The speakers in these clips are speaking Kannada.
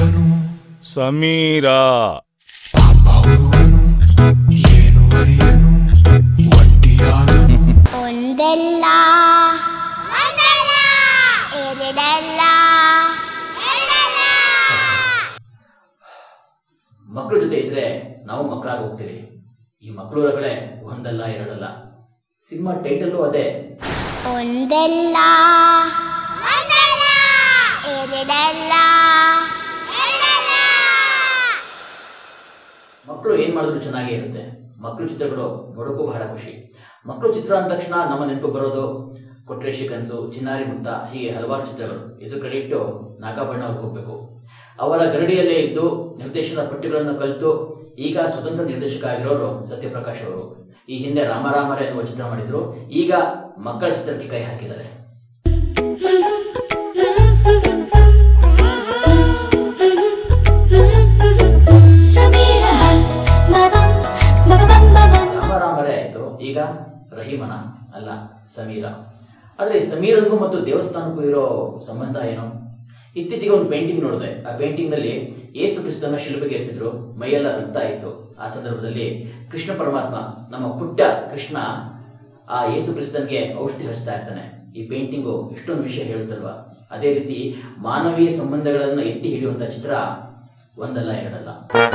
ನಿಂತನು ಸಮೀರ ಪಾಪ ಹುಡುಗನು ಏನು ಅರಿಯನು ಒಂಟಿಯಾದನು ಒಂದಲ್ಲ ಎರಡಲ್ಲ ಮಕ್ಕಳ ಜೊತೆ ಇದ್ರೆ ನಾವು ಮಕ್ಕಳಾಗಿ ಹೋಗ್ತೀವಿ ಈ ಮಕ್ಕಳು ಒಳಗಡೆ ಒಂದಲ್ಲ ಎರಡಲ್ಲ ಸಿನಿಮಾ ಟೈಟಲ್ಲು ಅದೇ ಒಂದಲ್ಲ ಎರಡಲ್ಲ ಮಕ್ಕಳು ಏನ್ ಮಾಡಿದ್ರು ಚೆನ್ನಾಗೇ ಇರುತ್ತೆ ಮಕ್ಕಳು ಚಿತ್ರಗಳು ನೋಡೋಕ್ಕೂ ಬಹಳ ಖುಷಿ ಮಕ್ಕಳು ಚಿತ್ರ ಅಂದ ತಕ್ಷಣ ನಮ್ಮ ನೆನಪು ಬರೋದು ಕೊಟ್ರೇಶಿ ಕನಸು ಚಿನ್ನಾರಿ ಮುಕ್ತ ಹೀಗೆ ಹಲವಾರು ಚಿತ್ರಗಳು ಇದು ಕ್ರೆಡಿಟ್ ನಾಗಬಣ್ಣ ಅವ್ರಿಗೆ ಹೋಗ್ಬೇಕು ಅವರ ಗರಡಿಯಲ್ಲೇ ಇದ್ದು ನಿರ್ದೇಶನ ಪಟ್ಟಿಗಳನ್ನು ಕಲಿತು ಈಗ ಸ್ವತಂತ್ರ ನಿರ್ದೇಶಕ ಆಗಿರೋರು ಸತ್ಯಪ್ರಕಾಶ್ ಅವರು ಈ ಹಿಂದೆ ರಾಮರಾಮರೇ ಎನ್ನುವ ಚಿತ್ರ ಮಾಡಿದ್ರು ಈಗ ಮಕ್ಕಳ ಚಿತ್ರಕ್ಕೆ ಕೈ ಹಾಕಿದ್ದಾರೆ ರಾಮರಾಮರೇ ಆಯ್ತು ಈಗ ರಹೀಮನ ಅಲ್ಲ ಸಮೀರ ಆದ್ರೆ ಈ ಸಮೀರನ್ಗೂ ಮತ್ತು ದೇವಸ್ಥಾನಕ್ಕೂ ಇರೋ ಸಂಬಂಧ ಏನು ಇತ್ತೀಚೆಗೆ ಒಂದು ಪೇಂಟಿಂಗ್ ನೋಡಿದೆ ಆ ಪೇಂಟಿಂಗ್ ನಲ್ಲಿ ಯೇಸು ಕ್ರಿಸ್ತನ ಶಿಲ್ಪಿಗೆ ಎಸೆದ್ರು ಮೈಯೆಲ್ಲ ರಕ್ತ ಇತ್ತು ಆ ಸಂದರ್ಭದಲ್ಲಿ ಕೃಷ್ಣ ಪರಮಾತ್ಮ ನಮ್ಮ ಪುಟ್ಟ ಕೃಷ್ಣ ಆ ಯೇಸು ಕ್ರಿಸ್ತನ್ಗೆ ಔಷಧಿ ಹಚ್ತಾ ಇರ್ತಾನೆ ಈ ಪೇಂಟಿಂಗು ಇಷ್ಟೊಂದು ವಿಷಯ ಹೇಳುತ್ತಲ್ವಾ ಅದೇ ರೀತಿ ಮಾನವೀಯ ಸಂಬಂಧಗಳನ್ನ ಎತ್ತಿ ಹಿಡಿಯುವಂತ ಚಿತ್ರ ಒಂದಲ್ಲ ಎರಡಲ್ಲ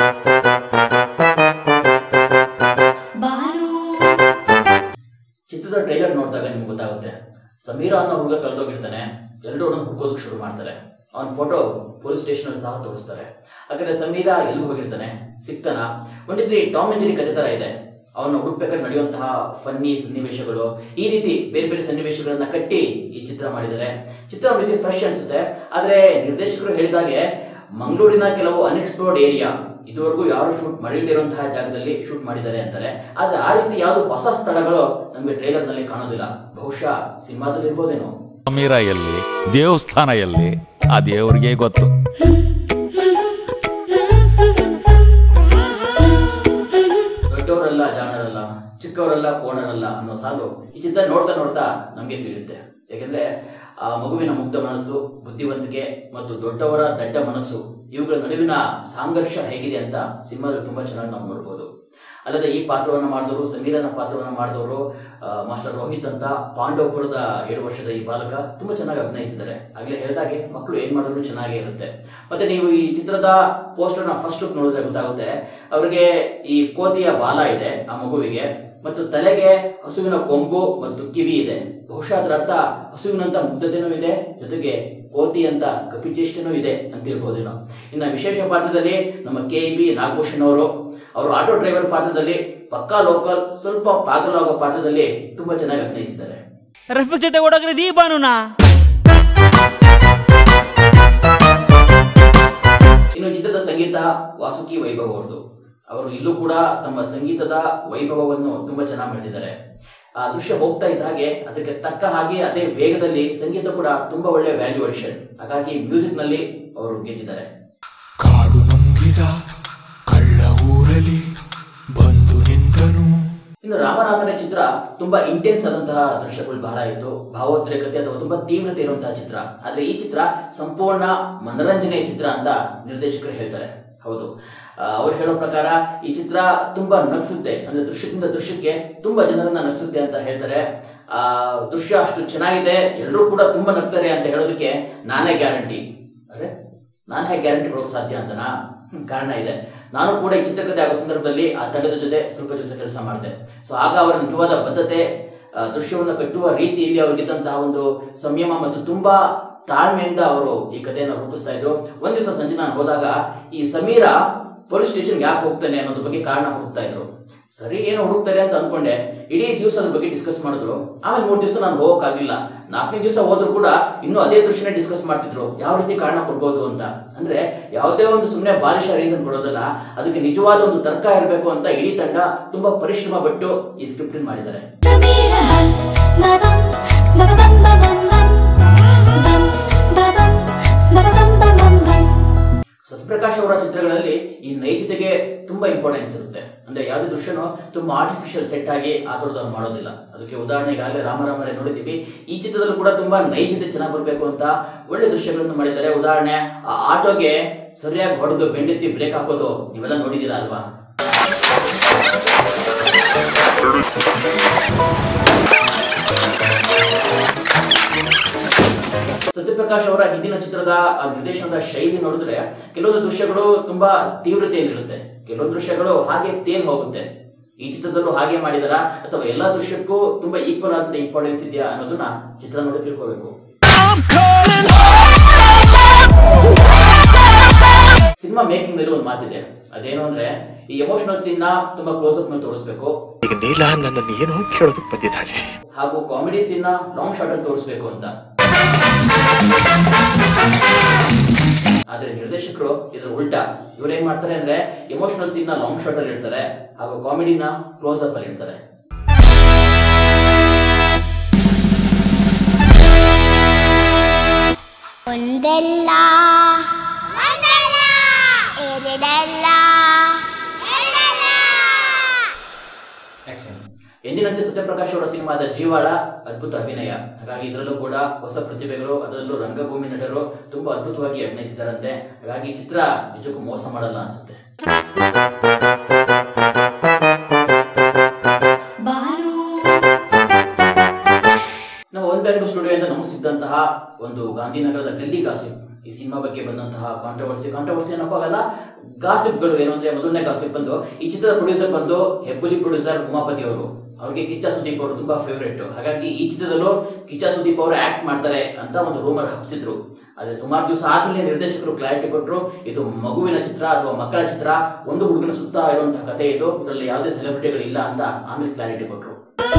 ಚಿತ್ರದ ಟ್ರೈಲರ್ ನೋಡಿದಾಗ ನಿಮ್ಗೆ ಗೊತ್ತಾಗುತ್ತೆ ಸಮೀರ ಅನ್ನೋ ಹುಡುಗ ಕಳೆದೋಗಿರ್ತಾನೆ ಎಲ್ಲರೂ ಅವನನ್ನು ಹುಡ್ಕೋದಕ್ಕೆ ಶುರು ಮಾಡ್ತಾರೆ ಅವನ ಫೋಟೋ ಪೊಲೀಸ್ ಸ್ಟೇಷನ್ ಅಲ್ಲಿ ಸಹ ತೋರಿಸ್ತಾರೆ ಹಾಗಾದ್ರೆ ಸಮೀರ ಎಲ್ಲಿಗೆ ಹೋಗಿರ್ತಾನೆ ಸಿಗ್ತಾನ ಒಂದ್ ರೀತಿ ಟಾಮ್ ಅಂಡ್ ಜೆರಿ ಕಥೆ ತರ ಇದೆ ಅವನ ಹುಡುಕ್ಬೇಕಾದ್ರೆ ನಡೆಯುವಂತಹ ಫನ್ನಿ ಸನ್ನಿವೇಶಗಳು ಈ ರೀತಿ ಬೇರೆ ಬೇರೆ ಸನ್ನಿವೇಶಗಳನ್ನ ಕಟ್ಟಿ ಈ ಚಿತ್ರ ಮಾಡಿದ್ದಾರೆ ಚಿತ್ರ ಒಂದ್ ರೀತಿ ಫ್ರೆಶ್ ಅನ್ಸುತ್ತೆ ಆದ್ರೆ ನಿರ್ದೇಶಕರು ಹೇಳಿದಾಗೆ ಮಂಗಳೂರಿನ ಕೆಲವು ಅನ್ಎಕ್ಸ್ಪ್ಲೋರ್ಡ್ ಏರಿಯಾ ಇದುವರೆಗೂ ಯಾರು ಶೂಟ್ ಮಾಡಿಲ್ದಿರುವಂತಹ ಜಾಗದಲ್ಲಿ ಶೂಟ್ ಮಾಡಿದ್ದಾರೆ ಅಂತಾರೆ ಆದ್ರೆ ಆ ರೀತಿ ಯಾವುದು ಹೊಸ ಸ್ಥಳಗಳು ನಮಗೆ ಟ್ರೈಲರ್ ನಲ್ಲಿ ಕಾಣೋದಿಲ್ಲ ಬಹುಶಃ ಸಿನಿಮಾದಲ್ಲಿ ಇರ್ಬೋದೇನೋ ಸಮೀರ ಎಲ್ಲಿ ದೇವಸ್ಥಾನ ಎಲ್ಲಿ ಆ ದೇವ್ರಿಗೆ ಗೊತ್ತು ದೊಡ್ಡವರಲ್ಲ ಜಾಣರಲ್ಲ ಚಿಕ್ಕವರಲ್ಲ ಕೋಣರಲ್ಲ ಅನ್ನೋ ಸಾಲು ಈ ಚಿತ್ರ ನೋಡ್ತಾ ನೋಡ್ತಾ ನಮಗೆ ತಿಳಿಯುತ್ತೆ ಯಾಕೆಂದ್ರೆ ಆ ಮಗುವಿನ ಮುಗ್ಧ ಮನಸ್ಸು ಬುದ್ಧಿವಂತಿಕೆ ಮತ್ತು ದೊಡ್ಡವರ ದಡ್ಡ ಮನಸ್ಸು ಇವುಗಳ ನಡುವಿನ ಸಂಘರ್ಷ ಹೇಗಿದೆ ಅಂತ ಸಿನಿಮಾದಲ್ಲಿ ತುಂಬಾ ಚೆನ್ನಾಗಿ ನಾವು ನೋಡ್ಬೋದು ಅಲ್ಲದೆ ಈ ಪಾತ್ರವನ್ನ ಮಾಡಿದವರು ಸಮೀರನ ಪಾತ್ರವನ್ನ ಮಾಡಿದವರು ಮಾಸ್ಟರ್ ರೋಹಿತ್ ಅಂತ ಪಾಂಡವಪುರದ ಏಳು ವರ್ಷದ ಈ ಬಾಲಕ ತುಂಬಾ ಚೆನ್ನಾಗಿ ಅಭಿನಯಿಸಿದ್ದಾರೆ ಆಗ್ಲೇ ಹೇಳಿದಾಗೆ ಮಕ್ಕಳು ಏನ್ ಮಾಡಿದ್ರು ಚೆನ್ನಾಗೇ ಇರುತ್ತೆ ಮತ್ತೆ ನೀವು ಈ ಚಿತ್ರದ ಪೋಸ್ಟರ್ನ ಫಸ್ಟ್ ಲುಕ್ ನೋಡಿದ್ರೆ ಗೊತ್ತಾಗುತ್ತೆ ಅವರಿಗೆ ಈ ಕೋತಿಯ ಬಾಲ ಇದೆ ಆ ಮಗುವಿಗೆ ಮತ್ತು ತಲೆಗೆ ಹಸುವಿನ ಕೊಂಬು ಮತ್ತು ಕಿವಿ ಇದೆ ಬಹುಶಃ ಅದರ ಅರ್ಥ ಹಸುವಿನಂತ ಮುಗ್ಧತೆನೂ ಇದೆ ಜೊತೆಗೆ ಕೋತಿ ಅಂತ ಕಪಿಚೇಷ್ಟನೂ ಇದೆ ಅಂತ ಇರ್ಬೋದೇನೋ ಇನ್ನು ವಿಶೇಷ ಪಾತ್ರದಲ್ಲಿ ನಮ್ಮ ಕೆ ಬಿ ನಾಗಭೂಷಣ್ ಅವರು ಅವರು ಆಟೋ ಡ್ರೈವರ್ ಪಾತ್ರದಲ್ಲಿ ಪಕ್ಕಾ ಲೋಕಲ್ ಸ್ವಲ್ಪ ಪಾಗಲಾಗೋ ಪಾತ್ರದಲ್ಲಿ ತುಂಬಾ ಚೆನ್ನಾಗಿ ಅಭಿನಯಿಸಿದ್ದಾರೆ ರಫೀಕ್ ಜೊತೆ ಓಡೋಗ್ರೆ ದೀಪಾನುನಾ ಇನ್ನು ಚಿತ್ರದ ಸಂಗೀತ ವಾಸುಕಿ ವೈಭವ್ ಅವ್ರದ್ದು ಅವರು ಇಲ್ಲೂ ಕೂಡ ತಮ್ಮ ಸಂಗೀತದ ವೈಭವವನ್ನು ತುಂಬಾ ಚೆನ್ನಾಗಿ ಮಾಡ್ತಿದ್ದಾರೆ ಆ ದೃಶ್ಯ ಹೋಗ್ತಾ ಇದ್ದ ಹಾಗೆ ಅದಕ್ಕೆ ತಕ್ಕ ಹಾಗೆ ಅದೇ ವೇಗದಲ್ಲಿ ಸಂಗೀತ ಕೂಡ ತುಂಬಾ ಒಳ್ಳೆ ವ್ಯಾಲ್ಯೂ ಅಡಿಷನ್ ಹಾಗಾಗಿ ಮ್ಯೂಸಿಕ್ ನಲ್ಲಿ ಅವರು ಗೆದ್ದಿದ್ದಾರೆ ಕಾಡು ನುಂಗಿದ ಕಳ್ಳ ಊರಲಿ ಬಂದು ನಿಂತನು ಇನ್ನು ರಾಮರಾಮನ ಚಿತ್ರ ತುಂಬಾ ಇಂಟೆನ್ಸ್ ಆದಂತಹ ದೃಶ್ಯಗಳು ಬಹಳ ಇತ್ತು ಭಾವೋದ್ರೇಕತೆ ಅಥವಾ ತುಂಬಾ ತೀವ್ರತೆ ಇರುವಂತಹ ಚಿತ್ರ ಆದ್ರೆ ಈ ಚಿತ್ರ ಸಂಪೂರ್ಣ ಮನರಂಜನೆಯ ಚಿತ್ರ ಅಂತ ನಿರ್ದೇಶಕರು ಹೇಳ್ತಾರೆ ಹೌದು ಆ, ಅವ್ರು ಹೇಳೋ ಪ್ರಕಾರ ಈ ಚಿತ್ರ ತುಂಬಾ ನಗ್ಸುತ್ತೆ ಅಂದ್ರೆ ದೃಶ್ಯದಿಂದ ದೃಶ್ಯಕ್ಕೆ ತುಂಬಾ ಜನರನ್ನ ನಗ್ಸುತ್ತೆ ಅಂತ ಹೇಳ್ತಾರೆ ಆ ದೃಶ್ಯ ಅಷ್ಟು ಚೆನ್ನಾಗಿದೆ ಎಲ್ಲರೂ ಕೂಡ ತುಂಬಾ ನಗ್ತಾರೆ ಅಂತ ಹೇಳೋದಕ್ಕೆ ನಾನೇ ಗ್ಯಾರಂಟಿ ಅರೆ ನಾನು ಹೇಗೆ ಗ್ಯಾರಂಟಿ ಕೊಡೋಕೆ ಸಾಧ್ಯ ಅಂತನಾ ಹ್ಮ್, ಕಾರಣ ಇದೆ ನಾನು ಕೂಡ ಈ ಚಿತ್ರಕಥೆ ಆಗೋ ಸಂದರ್ಭದಲ್ಲಿ ಆ ತಂಡದ ಜೊತೆ ಸ್ವಲ್ಪ ದಿವಸ ಕೆಲಸ ಮಾಡಿದೆ ಸೊ ಆಗ ಅವರ ನಿಜವಾದ ಬದ್ಧತೆ ಆ, ದೃಶ್ಯವನ್ನು ಕಟ್ಟುವ ರೀತಿಯಲ್ಲಿ ಅವ್ರಿಗಿದ್ದಂತಹ ಒಂದು ಸಂಯಮ ಮತ್ತು ತುಂಬಾ ತಾಳ್ಮೆಯಿಂದ ಅವರು ಈ ಕಥೆಯನ್ನು ರೂಪಿಸ್ತಾ ಇದ್ರು ಒಂದ್ ದಿವಸ ಸಂಜೆ ನಾನು ಹೋದಾಗ ಈ ಸಮೀರ ಪೊಲೀಸ್ ಸ್ಟೇಷನ್ ಯಾಕೆ ಹೋಗ್ತಾನೆ ಅನ್ನೋದ್ರ ಬಗ್ಗೆ ಕಾರಣ ಹುಡುಕ್ತಾ ಇದ್ರು ಸರಿ ಏನೋ ಹುಡುಕ್ತಾರೆ ಅಂತ ಅನ್ಕೊಂಡೆ ಇಡೀ ದಿವಸ ಅದ್ರ ಬಗ್ಗೆ ಡಿಸ್ಕಸ್ ಮಾಡಿದ್ರು ಆಮೇಲೆ ಮೂರು ದಿವಸ ನಾನು ಹೋಗಕ್ಕಾಗಿಲ್ಲ ನಾಲ್ಕನೇ ದಿವಸ ಹೋದ್ರು ಕೂಡ ಇನ್ನೂ ಅದೇ ದೃಶ್ಯನೇ ಡಿಸ್ಕಸ್ ಮಾಡ್ತಿದ್ರು ಯಾವ ರೀತಿ ಕಾರಣ ಕೊಡ್ಬೋದು ಅಂತ ಅಂದ್ರೆ ಯಾವುದೇ ಒಂದು ಸುಮ್ಮನೆ ಬಾಲಿಶ ರೀಸನ್ ಕೊಡೋದಲ್ಲ ಅದಕ್ಕೆ ನಿಜವಾದ ಒಂದು ತರ್ಕ ಇರಬೇಕು ಅಂತ ಇಡೀ ತಂಡ ತುಂಬಾ ಪರಿಶ್ರಮ ಪಟ್ಟು ಈ ಸ್ಕ್ರಿಪ್ಟ್ ಮಾಡಿದ್ದಾರೆ ಸತ್ಯಪ್ರಕಾಶ್ ಅವರ ಚಿತ್ರಗಳಲ್ಲಿ ಈ ನೈತಿಕತೆಗೆ ತುಂಬಾ ಇಂಪಾರ್ಟೆನ್ಸ್ ಇರುತ್ತೆ ಅಂದ್ರೆ ಯಾವುದೇ ದೃಶ್ಯನೂ ತುಂಬಾ ಆರ್ಟಿಫಿಷಿಯಲ್ ಸೆಟ್ ಆಗಿ ಆ ಥರದ್ದು ಮಾಡೋದಿಲ್ಲ ಅದಕ್ಕೆ ಉದಾಹರಣೆಗೆ ಆಗಲೇ ರಾಮರಾಮರೇ ನೋಡಿದ್ದೀವಿ ಈ ಚಿತ್ರದಲ್ಲೂ ಕೂಡ ತುಂಬಾ ನೈತಿಕತೆ ಚೆನ್ನಾಗಿ ಬರಬೇಕು ಅಂತ ಒಳ್ಳೆ ದೃಶ್ಯಗಳನ್ನು ಮಾಡಿದ್ದಾರೆ ಉದಾಹರಣೆ ಆ ಆಟೋಗೆ ಸರಿಯಾಗಿ ಹೊಡೆದು ಬೆಂಡೆತ್ತಿ ಬ್ರೇಕ್ ಹಾಕೋದು ನೀವೆಲ್ಲ ನೋಡಿದ್ದೀರಾ ಅಲ್ವಾ ಸತ್ಯಪ್ರಕಾಶ್ ಅವರ ಹಿಂದಿನ ಚಿತ್ರದ ಆ ನಿರ್ದೇಶನದ ಶೈಲಿ ನೋಡಿದ್ರೆ ಕೆಲವೊಂದು ದೃಶ್ಯಗಳು ತುಂಬಾ ತೀವ್ರತೆಯಲ್ಲಿರುತ್ತೆ ಕೆಲವೊಂದು ದೃಶ್ಯಗಳು ಹಾಗೆ ತೇಲ್ ಹೋಗುತ್ತೆ ಈ ಚಿತ್ರದಲ್ಲೂ ಹಾಗೆ ಮಾಡಿದಾರ ಅಥವಾ ಎಲ್ಲಾ ದೃಶ್ಯಕ್ಕೂ ತುಂಬಾ ಈಕ್ವಲ್ ಆದಂತ ಇಂಪಾರ್ಟೆನ್ಸ್ ಇದೆಯಾ ಅನ್ನೋದನ್ನ ಚಿತ್ರ ನೋಡಿ ತಿಳ್ಕೋಬೇಕು ಸಿನಿಮಾ ಮೇಕಿಂಗ್ ನಲ್ಲಿ ಒಂದು ಮಾತಿದೆ ಅದೇನು ಅಂದ್ರೆ ಈ ಎಮೋಷನಲ್ ಸೀನ್ ನ ತುಂಬಾ ಕ್ಲೋಸ್ ಅಪ್ ನಲ್ಲಿ ತೋರಿಸ್ಬೇಕು ಈಗ ನೀಲ ನನ್ನನ್ನು ಏನೋ ಕೇಳೋದಕ್ಕೆ ಬಂದಿದ್ದಾನೆ ಹಾಗೂ ಕಾಮಿಡಿ ಸೀನ್ ನ ಲಾಂಗ್ ಶಾಟ್ ಅಲ್ಲಿ ತೋರಿಸ್ಬೇಕು ಅಂತ ಆದ್ರೆ ನಿರ್ದೇಶಕರು ಇದ್ರ ಉಲ್ಟಾ ಇವ್ರು ಏನ್ ಮಾಡ್ತಾರೆ ಅಂದ್ರೆ ಎಮೋಷನಲ್ ಸೀನ್ ನ ಲಾಂಗ್ ಶಾಟ್ ಅಲ್ಲಿ ಇಡ್ತಾರೆ ಹಾಗೂ ಕಾಮಿಡಿನ ಕ್ಲೋಸ್ ಅಪ್ ಅಲ್ಲಿ ಇಡ್ತಾರೆ ಒಂದಲ್ಲ ಎರಡಲ್ಲ ಎಂದಿನಂತೆ ಸತ್ಯಪ್ರಕಾಶ್ ಅವರ ಸಿನಿಮಾದ ಜೀವಾಳ ಅದ್ಭುತ ಅಭಿನಯ ಹಾಗಾಗಿ ಇದರಲ್ಲೂ ಕೂಡ ಹೊಸ ಪ್ರತಿಭೆಗಳು ಅದರಲ್ಲೂ ರಂಗಭೂಮಿ ನಟರು ತುಂಬಾ ಅದ್ಭುತವಾಗಿ ಅಭಿನಯಿಸಿದಾರಂತೆ ಹಾಗಾಗಿ ಈ ಚಿತ್ರ ನಿಜಕ್ಕೂ ಮೋಸ ಮಾಡಲ್ಲ ಅನ್ಸುತ್ತೆ ನಾವು ಒನ್ ಬ್ಯಾಂಕ್ ಸ್ಟುಡಿಯೋ ಇಂದ ನಮಗೆ ಸಿದ್ದಂತಹ ಒಂದು ಗಾಂಧಿನಗರದ ಗಲ್ಲಿ ಗಾಸಿಪ್ ಈ ಸಿನಿಮಾ ಬಗ್ಗೆ ಬಂದಂತಹ ಕಾಂಟ್ರವರ್ಸಿ ಕಾಂಟ್ರವರ್ಸಿ ಅನ್ನೋಕ್ಕಾಗಲ್ಲ ಗಾಸಿಪ್ಗಳು ಏನು ಅಂದ್ರೆ ಮೊದಲನೇ ಗಾಸಿಪ್ ಬಂದು ಈ ಚಿತ್ರದ ಪ್ರೊಡ್ಯೂಸರ್ ಬಂದು ಹೆಬ್ಬುಲಿ ಪ್ರೊಡ್ಯೂಸರ್ ಉಮಾಪತಿ ಅವರು ಅವ್ರಿಗೆ ಕಿಚ್ಚ ಸುದೀಪ್ ಅವರು ತುಂಬಾ ಫೇವರೇಟ್ ಹಾಗಾಗಿ ಈ ಚಿತ್ರದಲ್ಲೂ ಕಿಚ್ಚ ಸುದೀಪ್ ಅವರು ಆಕ್ಟ್ ಮಾಡ್ತಾರೆ ಅಂತ ಒಂದು ರೂಮರ್ ಹಬ್ಸಿದ್ರು ಆದ್ರೆ ಸುಮಾರು ದಿವಸ ಆದ್ಮೇಲೆ ನಿರ್ದೇಶಕರು ಕ್ಲಾರಿಟಿ ಕೊಟ್ಟರು ಇದು ಮಗುವಿನ ಚಿತ್ರ ಅಥವಾ ಮಕ್ಕಳ ಚಿತ್ರ ಒಂದು ಹುಡುಗನ ಸುತ್ತ ಇರುವಂತಹ ಕಥೆ ಇದು ಇದರಲ್ಲಿ ಯಾವುದೇ ಸೆಲೆಬ್ರಿಟಿಗಳು ಇಲ್ಲ ಅಂತ ಆಮೇಲೆ ಕ್ಲಾರಿಟಿ ಕೊಟ್ಟರು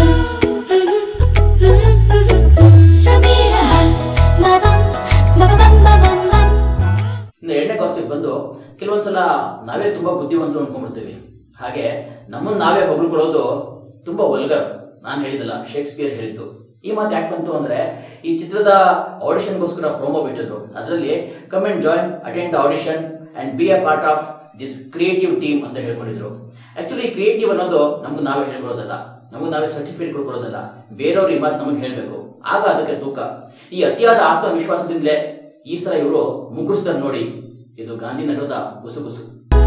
ಇನ್ನು ಎರಡನೇ ಕಾನ್ಸೆಪ್ಟ್ ಬಂದು ಕೆಲವೊಂದ್ಸಲ ನಾವೇ ತುಂಬಾ ಬುದ್ಧಿವಂತರು ಅನ್ಕೊಂಡ್ಬಿಡ್ತೀವಿ ಹಾಗೆ ನಮ್ಮನ್ನ ನಾವೇ ಹೊಗಳ್ಕೊಳ್ಳೋದು ತುಂಬಾ ವಲ್ಗರ್ ನಾನು ಹೇಳಿದಲ್ಲ ಶೇಕ್ಸ್ಪಿಯರ್ ಹೇಳಿದ್ದು ಈ ಮಾತು ಯಾಕೆ ಬಂತು ಅಂದ್ರೆ ಈ ಚಿತ್ರದ ಆಡಿಷನ್ಗೋಸ್ಕರ ಪ್ರೋಮೋ ಬಿಟ್ಟಿದ್ರು ಅದರಲ್ಲಿ come and join attend the audition and be a part of this creative team ಅಂತ ಹೇಳ್ಕೊಂಡಿದ್ರು ಆಕ್ಚುಲಿ ಕ್ರಿಯೇಟಿವ್ ಅನ್ನೋದು ನಮ್ಗೆ ನಾವೇ ಹೇಳ್ಕೊಳ್ಳೋದಲ್ಲ ನಮಗೆ ನಾವೇ ಸರ್ಟಿಫಿಕೇಟ್ ಕೊಡ್ಕೊಳ್ಳೋದಲ್ಲ ಬೇರೆಯವ್ರು ಈ ಮಾತು ನಮಗೆ ಹೇಳಬೇಕು ಆಗ ಅದಕ್ಕೆ ತೂಕ ಈ ಅತಿಯಾದ ಆತ್ಮವಿಶ್ವಾಸದಿಂದಲೇ ಈ ಸಲ ಇವರು ಮುಗುಳಿಸ್ತಾರೆ ನೋಡಿ ಇದು ಗಾಂಧಿನಗರದ ಗುಸುಗುಸು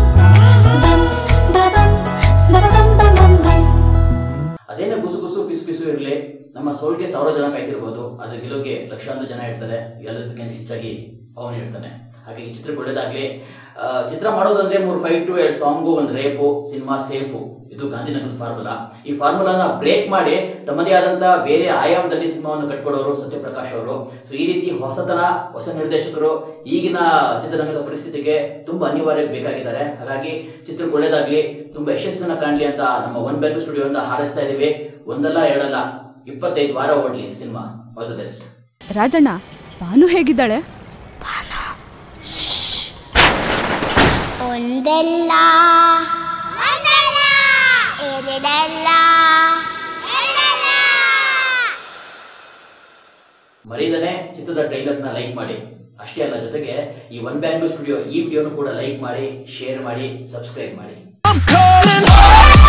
ಅದೇನೇ ಗುಸುಗುಸು ಪಿಸು ಪಿಸು ಇರಲಿ ನಮ್ಮ ಸೋಲ್ಗೆ ಸಾವಿರ ಜನ ಕಾಯ್ತಿರ್ಬೋದು ಅದ್ರ ಗೆಲುವಿಗೆ ಲಕ್ಷಾಂತರ ಜನ ಇರ್ತಾರೆ ಎಲ್ಲದಕ್ಕಿಂತ ಹೆಚ್ಚಾಗಿ ಅವನು ಇರ್ತಾನೆ ಹಾಗೆ ಈ ಚಿತ್ರಕ್ಕೆ ಒಳ್ಳೇದಾಗ್ಲಿ ಆ, ಚಿತ್ರ ಮಾಡೋದಂದ್ರೆ ಮೂರು ಫೈಟು ಎರಡು ಸಾಂಗು ಒಂದು ರೇಪು ಸಿನಿಮಾ ಸೇಫು ಇದು ಗಾಂಧಿನಗರದ ಫಾರ್ಮುಲಾ ಈ ಫಾರ್ಮುಲಾನ ಬ್ರೇಕ್ ಮಾಡಿ ತಮ್ಮದೇ ಆದಂತ ಬೇರೆ ಆಯಾಮದಲ್ಲಿ ಸಿನಿಮಾವನ್ನು ಕಟ್ಕೊಡೋರು ಸತ್ಯಪ್ರಕಾಶ್ ಅವರು ಸೊ ಈ ರೀತಿ ಹೊಸತನ ಹೊಸ ನಿರ್ದೇಶಕರು ಈಗಿನ ಚಿತ್ರರಂಗದ ಪರಿಸ್ಥಿತಿಗೆ ತುಂಬಾ ಅನಿವಾರ್ಯ ಬೇಕಾಗಿದ್ದಾರೆ ಹಾಗಾಗಿ ಚಿತ್ರಕ್ಕೆ ಒಳ್ಳೇದಾಗ್ಲಿ ತುಂಬಾ ಯಶಸ್ಸನ್ನ ಕಾಣ್ಲಿ ಅಂತ ನಮ್ಮ ಒನ್ ಬೆಲ್ ಸ್ಟುಡಿಯೋಯಿಂದ ಹಾರೈಸ್ತಾ ಇದೀವಿ ಒಂದಲ್ಲ ಎರಡಲ್ಲ ಇಪ್ಪತ್ತೈದು ವಾರ ಓಡ್ಲಿ cinema all the best Rajanna Bhanu ಹೇಗಿದ್ದಾಳೆ ಒಂದಲ್ಲ ಎರಡಲ್ಲ ಮರೀದನೆ ಚಿತ್ರದ ಟ್ರೈಲರ್ನ ಲೈಕ್ ಮಾಡಿ ಅಷ್ಟೇ ಅಲ್ಲ ಜೊತೆಗೆ ಈ ಒನ್ ಬ್ಯಾಂಗ್ಳೂರ್ ಸ್ಟುಡಿಯೋ ಈ ವಿಡಿಯೋನು ಕೂಡ ಲೈಕ್ ಮಾಡಿ ಶೇರ್ ಮಾಡಿ ಸಬ್ಸ್ಕ್ರೈಬ್ ಮಾಡಿ I'm calling.